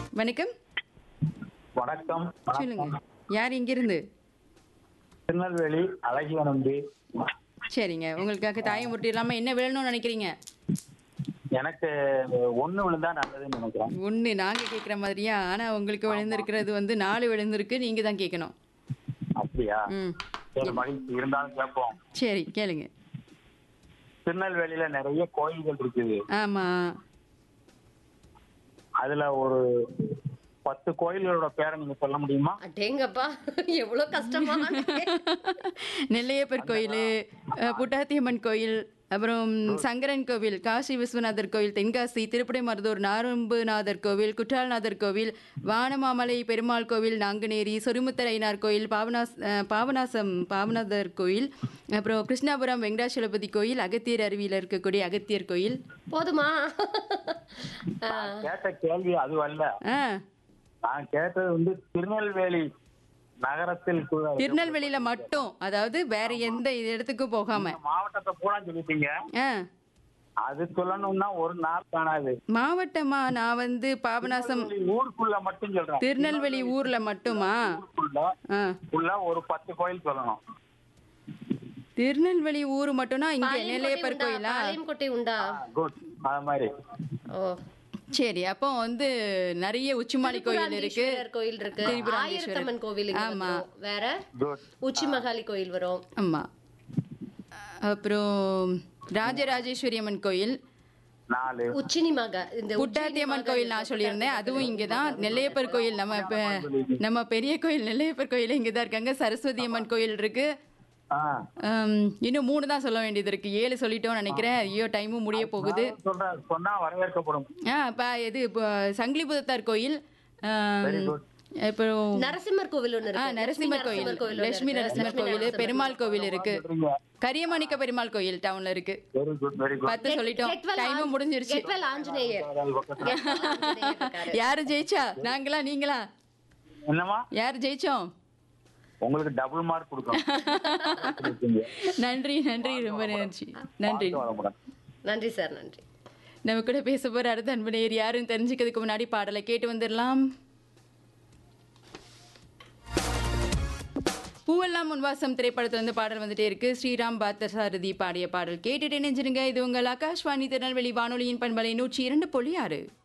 வணக்கம் வணக்கம் சொல்லுங்க வணக்கம் யார் இங்கிருந்து திருநெல்வேலி அழகிய நம்பி சரிங்க உங்களுக்காக தாயம் முட்டி இல்லாம என்ன விழணும்னு நினைக்கிறீங்க எனக்கு ஒண்ணு விழுந்தா நல்லதுன்னு நினைக்கிறேன் ஒன்று நாங்கள் கேட்குற மாதிரியா ஆனால் உங்களுக்கு விழுந்திருக்கிறது வந்து நாலு விழுந்திருக்கு நீங்கள் தான் கேட்கணும் அப்படியா ம் சரி மகிழ்ச்சி இருந்தாலும் கேட்போம் சரி கேளுங்க திருநெல்வேலியில நிறைய கோயில்கள் இருக்குது ஆமாம் அதுல ஒரு பத்து கோயில்களோட பேரை நீங்க சொல்ல முடியுமா அடேங்கப்பா எவ்வளவு கஷ்டமான நெல்லையப்பர் கோயில் புட்டாத்தியம்மன் கோயில் அப்புறம் சங்கரன் கோவில் காசி விஸ்வநாதர் கோவில் தென்காசி திருப்படை மருதூர் நாரும்புநாதர் கோவில் குற்றாலநாதர் கோவில் வானமாமலை பெருமாள் கோவில் நாங்குநேரி சொரிமுத்தரையனார் கோயில் பாவனாஸ் அஹ், பாவனாசம் பாவநாதர் கோயில் அப்புறம் கிருஷ்ணாபுரம் வெங்கடாச்சலபதி கோயில் அகத்தியர் அருவியில் இருக்கக்கூடிய அகத்தியர் கோயில் போதுமா நான் கேட்ட கேள்வி அது அல்ல ஆ நான் கேட்டது வந்து திருநெல்வேலி நகரத்தில் கூட திருநெல்வேலியில மட்டும் அதாவது வேற எந்த இடத்துக்கும் போகாம இந்த மாவட்டத்தை பூரா சொல்லிட்டீங்க ஆ அது சொல்லணும்னா ஒரு நாள் காணாது மாவட்டமா நான் வந்து பாபநாசம் திருநெல்வேலி ஊருக்குள்ள மட்டும் சொல்றேன் திருநெல்வேலி ஊர்ல மட்டுமா ஊருக்குள்ள ஆ உள்ள ஒரு பத்து கோயில் சொல்லணும் திருநெல்வேலி ஊர் மட்டும்னா இங்க பாளையங்கோட்டை நெல்லையப்பர் உண்டா? கோயிலா பாளையங்கோட்டை உண்டா குட் அது மாதிரி ஓ சரி அப்போ வந்து நிறைய உச்சிமாடி கோயில் இருக்கு திரிபுராந்தீஸ்வரர் கோயில் இருக்கு திரிபுராந்தீஸ்வரர். ஆயிரத்தம்மன் கோவில் இங்க ஆமா. வந்துரும். வேற குட் உச்சி மகாலி கோயில் வரும் ஆமா அப்புறம் ராஜராஜேஸ்வரி அம்மன் கோயில் நாலு உச்சினி மகா இந்த புட்டாத்தியம்மன் கோயில் நான் சொல்லியிருந்தேன் அதுவும் இங்கே தான் நெல்லையப்பர் கோயில் நம்ம இப்ப- நம்ம பெரிய கோயில் நெல்லையப்பர் கோயில் இங்கே தான் இருக்காங்க சரஸ்வதி அம்மன் கோயில் இருக்கு ஆ ஆம், இன்னும் மூணு தான் சொல்ல வேண்டியது இருக்கு ஏழு சொல்லிட்டோம்னு நினைக்கிறேன் ஐயோ டைமும் முடிய போகுது சொல்றேன் சொன்னா வரவேற்கப்படும் ஆ இப்போ இது இப்போ சங்கிலிபுதத்தார் கோயில் ஆம், Very good. அப்புறம் நரசிம்மர் கோவில் ஒண்ணு ஆ இருக்கு நரசிம்மர் கோயில் ஒண்ணு லட்சுமி இருக்கு. நரசிம்மர் கோயில் பெருமாள் கோவில் இருக்கு சொல்றீங்க கரியமாணிக்க பெருமாள் கோயில் டவுன்ல இருக்கு வெரி குட் வெரி குட் பத்து சொல்லிட்டோம் கெட்வெல் டைமும் ஆஞ்ச- முடிஞ்சிருச்சு கெட்வெல் ஆஞ்சநேயர் பக்கத்துல ஆஞ்சநேயர் இருக்காரு. யாரு ஜெயிச்சா நாங்களா நீங்களா என்னமா யார் ஜெயிச்சோம் உங்களுக்கு டபுள் மார்க் கொடுக்கும் நன்றி நன்றி ரொம்ப நன்றி நன்றி வரமுடன் நன்றி சார் நன்றி நம்ம கூட பேச போற அடுத்த அன்பு நேயர் யாருன்னு தெரிஞ்சுக்கிறதுக்கு முன்னாடி பாடலை கேட்டு வந்துடலாம் பூவெல்லாம் முன்வாசம் திரைப்படத்துல இருந்து பாடல் வந்துட்டே இருக்கு ஸ்ரீராம் பார்த்தசாரதி பாடிய பாடல் கேட்டுட்டு நினைஞ்சிருங்க இது உங்கள் ஆகாஷ்வாணி திருநெல்வேலி வானொலியின் பண்பலை நூற்றி இரண்டு புள்ளி ஆறு